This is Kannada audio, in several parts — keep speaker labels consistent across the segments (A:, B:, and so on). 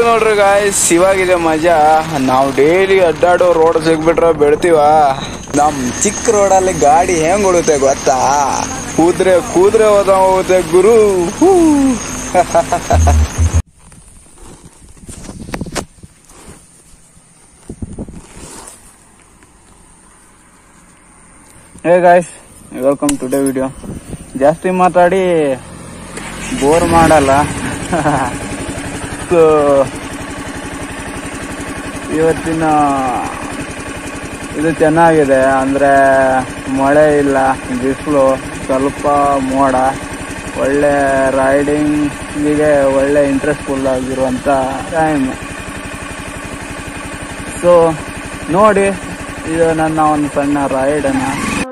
A: ನೋಡ್ರಿ ಗಾಯ್ಸ್ ಇವಾಗಿದೆ ಮಜಾ ನಾವು ಡೈಲಿ ಅಡ್ಡಾಡೋ ರೋಡ್ ಸಿಗ್ಬಿಟ್ರೆ ಬೆಳ್ತೀವ ನಮ್ ಚಿಕ್ಕ ರೋಡಲ್ಲಿ ಗಾಡಿ ಹೆಂಗ್ ಉಳುತ್ತೆ ಗೊತ್ತಾ ಕೂದ್ರೆ ಕೂದ್ರೆ ಹೋದ ಹೋಗುತ್ತೆ ಗುರು ಹೂ. Hey guys welcome today video ಜಾಸ್ತಿ ಮಾತಾಡಿ ಬೋರ್ ಮಾಡಲ್ಲ ಸೊ ಇವತ್ತಿನ ಇದು ಚೆನ್ನಾಗಿದೆ ಅಂದರೆ ಮಳೆ ಇಲ್ಲ ಬಿಸಿಲು ಸ್ವಲ್ಪ ಮೋಡ ಒಳ್ಳೆ ರೈಡಿಂಗಿಗೆ ಒಳ್ಳೆ ಇಂಟ್ರೆಸ್ಟ್ಫುಲ್ ಆಗಿರುವಂಥ ಟೈಮ್ ಸೊ ನೋಡಿ ಇದು ನನ್ನ ಒಂದು ಸಣ್ಣ ರೈಡನ್ನು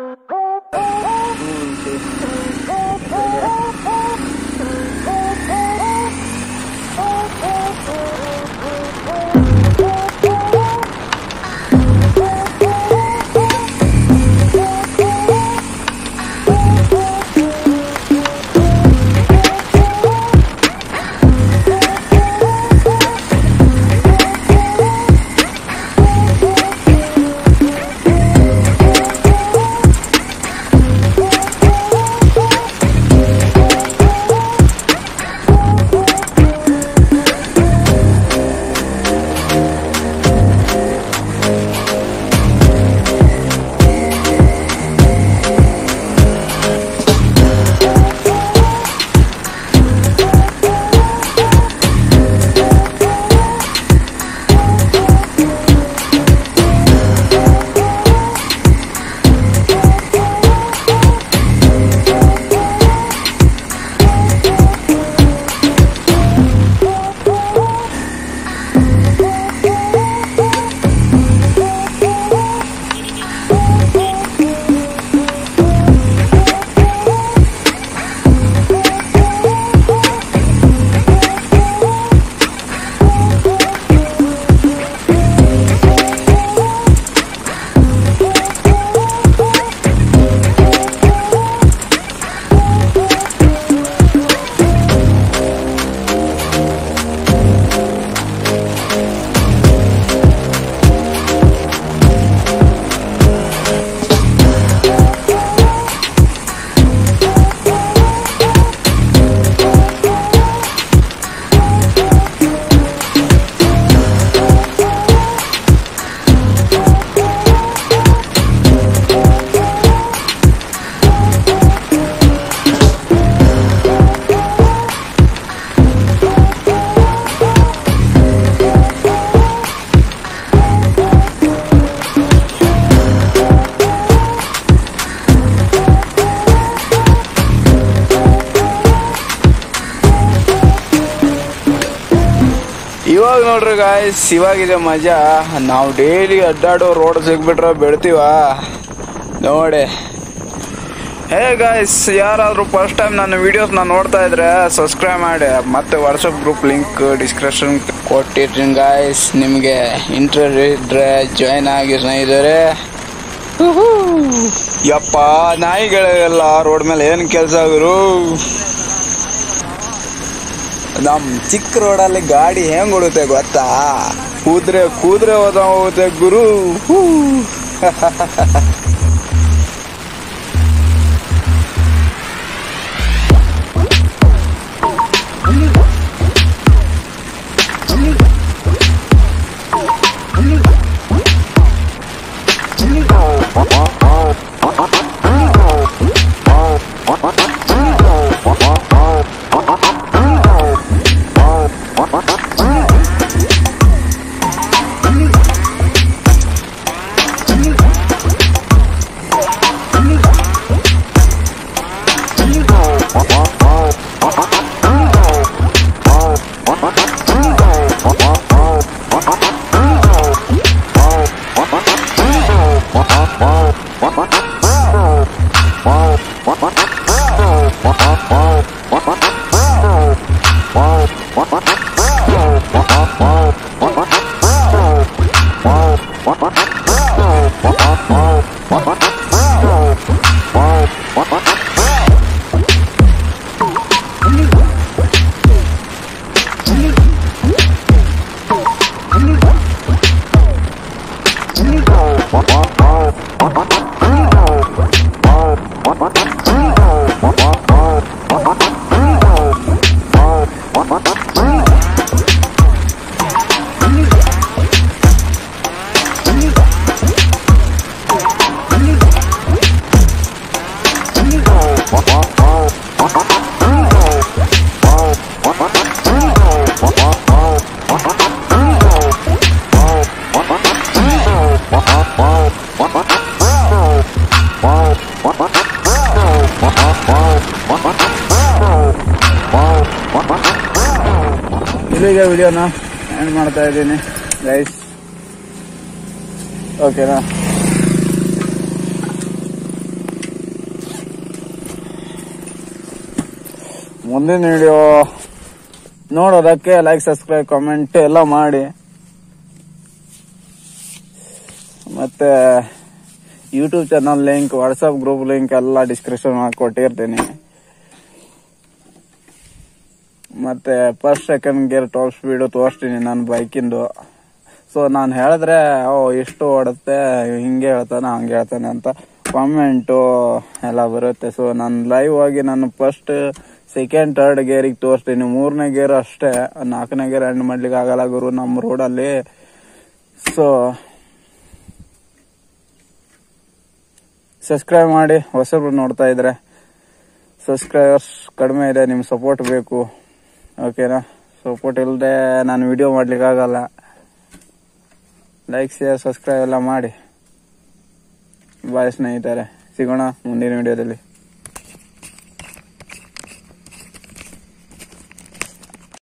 A: ಇವಾಗ ನೋಡ್ರಿ ಗಾಯ್ಸ್ ಇವಾಗಿದೆ ಮಜಾ ನಾವು ಡೈಲಿ ಅಡ್ಡಾಡೋ ರೋಡ್ ಸಿಗ್ಬಿಟ್ರೆ ಬೆಳ್ತೀವ ನೋಡಿ ಹೇ ಗಾಯ್ಸ್ ಯಾರಾದರೂ ಫಸ್ಟ್ ಟೈಮ್ ನನ್ನ ವಿಡಿಯೋಸ್ನ ನೋಡ್ತಾ ಇದ್ರೆ ಸಬ್ಸ್ಕ್ರೈಬ್ ಮಾಡಿ ಮತ್ತೆ ವಾಟ್ಸಪ್ ಗ್ರೂಪ್ ಲಿಂಕ್ ಡಿಸ್ಕ್ರಿಪ್ಷನ್ ಕೊಟ್ಟಿರ್ತೀನಿ ಗಾಯ್ಸ್ ನಿಮಗೆ ಇಂಟ್ರೆಸ್ಟ್ ಇದ್ರೆ ಜಾಯ್ನ್ ಆಗಿ ಸ್ನೇಹಿತರೆ ಉಹೂ. ಯಪ್ಪ ನಾಯಿಗಳಿಗೆಲ್ಲ ರೋಡ್ ಮೇಲೆ ಏನು ಕೆಲಸ ಗುರು ನಮ್ ಚಿಕ್ಕ ರೋಡಲ್ಲಿ ಗಾಡಿ ಹೆಂಗ್ ಉಳುತ್ತೆ ಗೊತ್ತಾ ಕೂದ್ರೆ ಕೂದ್ರೆ ಹೋದ ಹೋಗುತ್ತೆ ಗುರು ಹೂ. ಇಲ್ಲಿಗೆ ವಿಡಿಯೋನ ಎಂಡ್ ಮಾಡ್ತಾ ಇದ್ದೀನಿ ಗೈಸ್ ಓಕೆನಾ ಮುಂದಿನ ವಿಡಿಯೋ ನೋಡೋದಕ್ಕೆ ಲೈಕ್ ಸಬ್ಸ್ಕ್ರೈಬ್ ಕಾಮೆಂಟ್ ಎಲ್ಲ ಮಾಡಿ ಮತ್ತೆ YouTube channel link WhatsApp group link ಎಲ್ಲ ಡಿಸ್ಕ್ರಿಪ್ಷನ್ ಕೊಟ್ಟಿರ್ತೀನಿ ಮತ್ತೆ first second gear top speed ತೋರಿಸ್ತೀನಿ ನನ್ನ ಬೈಕಿಂದು ಸೊ ನಾನು ಹೇಳಿದ್ರೆ ಓ ಎಷ್ಟು ಓಡುತ್ತೆ ಹಿಂಗೆ ಹೇಳ್ತಾನೆ ಹಂಗೆ ಹೇಳ್ತಾನೆ ಅಂತ ಕಾಮೆಂಟು ಎಲ್ಲ ಬರುತ್ತೆ ಸೊ ನಾನು ಲೈವ್ ಆಗಿ ನಾನು ಫಸ್ಟ್ ಸೆಕೆಂಡ್ ಥರ್ಡ್ ಗೇರಿಗೆ ತೋರಿಸ್ತೀನಿ ಮೂರನೇ ಗೇರ್ ಅಷ್ಟೇ ನಾಲ್ಕನೇ ಗೇರ್ ಎಂಡ್ ಮಾಡ್ಲಿಕ್ಕೆ ಆಗಲ್ಲ ಗುರು ನಮ್ಮ ರೋಡಲ್ಲಿ ಸೊ ಸಬ್ಸ್ಕ್ರೈಬ್ ಮಾಡಿ ಹೊಸಬ್ರು ನೋಡ್ತಾ ಇದ್ರೆ ಸಬ್ಸ್ಕ್ರೈಬರ್ಸ್ ಕಡಿಮೆ ಇದೆ ನಿಮ್ಮ ಸಪೋರ್ಟ್ ಬೇಕು ಓಕೆನಾ ಸಪೋರ್ಟ್ ಇಲ್ಲದೆ ನಾನು ವಿಡಿಯೋ ಮಾಡ್ಲಿಕ್ಕೆ ಆಗಲ್ಲ ಲೈಕ್ ಶೇರ್ ಸಬ್ಸ್ಕ್ರೈಬ್ ಎಲ್ಲ ಮಾಡಿ ಬಾಯ್ ಸ್ನೇಹಿತರೆ ಸಿಗೋಣ ಮುಂದಿನ ವಿಡಿಯೋದಲ್ಲಿ